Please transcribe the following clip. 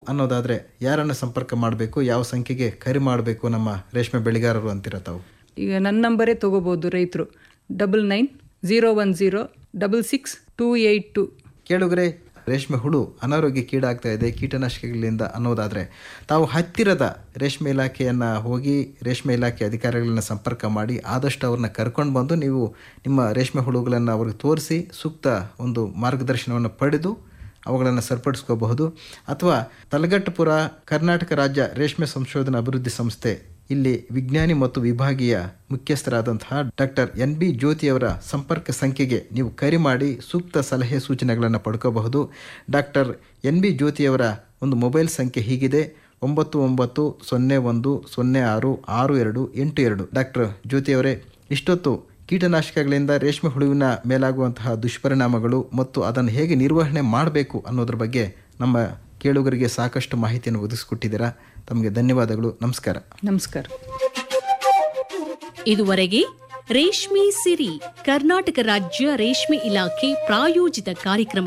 ಅನ್ನೋದಾದರೆ ಯಾರನ್ನು ಸಂಪರ್ಕ ಮಾಡಬೇಕು ಯಾವ ಸಂಖ್ಯೆಗೆ ಕರೆ ಮಾಡಬೇಕು ನಮ್ಮ ರೇಷ್ಮೆ ಬೆಳೆಗಾರರು ಅಂತೀರ ತಾವು ಈಗ ನನ್ನ ನಂಬರೇ ತಗೋಬೋದು ರೈತರು double nine zero one zero double six two eight ಟು ಕೇಳುಗರೆ ರೇಷ್ಮೆ ಹುಳು ಅನಾರೋಗ್ಯಕ್ಕೀಡಾಗ್ತಾ ಇದೆ ಕೀಟನಾಶಕಗಳಿಂದ ಅನ್ನೋದಾದರೆ ತಾವು ಹತ್ತಿರದ ರೇಷ್ಮೆ ಇಲಾಖೆಯನ್ನು ಹೋಗಿ ರೇಷ್ಮೆ ಇಲಾಖೆ ಅಧಿಕಾರಿಗಳನ್ನ ಸಂಪರ್ಕ ಮಾಡಿ ಆದಷ್ಟು ಅವ್ರನ್ನ ಕರ್ಕೊಂಡು ಬಂದು ನೀವು ನಿಮ್ಮ ರೇಷ್ಮೆ ಹುಳುಗಳನ್ನು ಅವ್ರಿಗೆ ತೋರಿಸಿ ಸೂಕ್ತ ಒಂದು ಮಾರ್ಗದರ್ಶನವನ್ನು ಪಡೆದು ಅವುಗಳನ್ನು ಸರಿಪಡಿಸ್ಕೋಬಹುದು ಅಥವಾ ತಲಗಟ್ಟಪುರ ಕರ್ನಾಟಕ ರಾಜ್ಯ ರೇಷ್ಮೆ ಸಂಶೋಧನಾ ಅಭಿವೃದ್ಧಿ ಸಂಸ್ಥೆ ಇಲ್ಲಿ ವಿಜ್ಞಾನಿ ಮತ್ತು ವಿಭಾಗೀಯ ಮುಖ್ಯಸ್ಥರಾದಂತಹ ಡಾಕ್ಟರ್ ಎನ್ ಬಿ ಜ್ಯೋತಿಯವರ ಸಂಪರ್ಕ ಸಂಖ್ಯೆಗೆ ನೀವು ಕರೆ ಮಾಡಿ ಸೂಕ್ತ ಸಲಹೆ ಸೂಚನೆಗಳನ್ನು ಪಡ್ಕೋಬಹುದು ಡಾಕ್ಟರ್ ಎನ್ ಬಿ ಜ್ಯೋತಿಯವರ ಒಂದು ಮೊಬೈಲ್ ಸಂಖ್ಯೆ ಹೀಗಿದೆ ಒಂಬತ್ತು ಒಂಬತ್ತು ಸೊನ್ನೆ ಒಂದು ಸೊನ್ನೆ ಆರು ಆರು ಎರಡು ಎಂಟು ಎರಡು ಡಾಕ್ಟರ್ ಜ್ಯೋತಿಯವರೇ ಇಷ್ಟೊತ್ತು ಕೀಟನಾಶಕಗಳಿಂದ ರೇಷ್ಮೆ ಹುಳುವಿನ ಮೇಲಾಗುವಂತಹ ದುಷ್ಪರಿಣಾಮಗಳು ಮತ್ತು ಅದನ್ನು ಹೇಗೆ ನಿರ್ವಹಣೆ ಮಾಡಬೇಕು ಅನ್ನೋದ್ರ ಬಗ್ಗೆ ನಮ್ಮ ಕೇಳುಗರಿಗೆ ಸಾಕಷ್ಟು ಮಾಹಿತಿಯನ್ನು ಒದಗಿಸ್ಕೊಟ್ಟಿದ್ದೀರಾ ತಮಗೆ ಧನ್ಯವಾದಗಳು ನಮಸ್ಕಾರ ನಮಸ್ಕಾರ ಇದುವರೆಗೆ ರೇಷ್ಮೆ ಸಿರಿ ಕರ್ನಾಟಕ ರಾಜ್ಯ ರೇಷ್ಮೆ ಇಲಾಖೆ ಪ್ರಾಯೋಜಿತ ಕಾರ್ಯಕ್ರಮ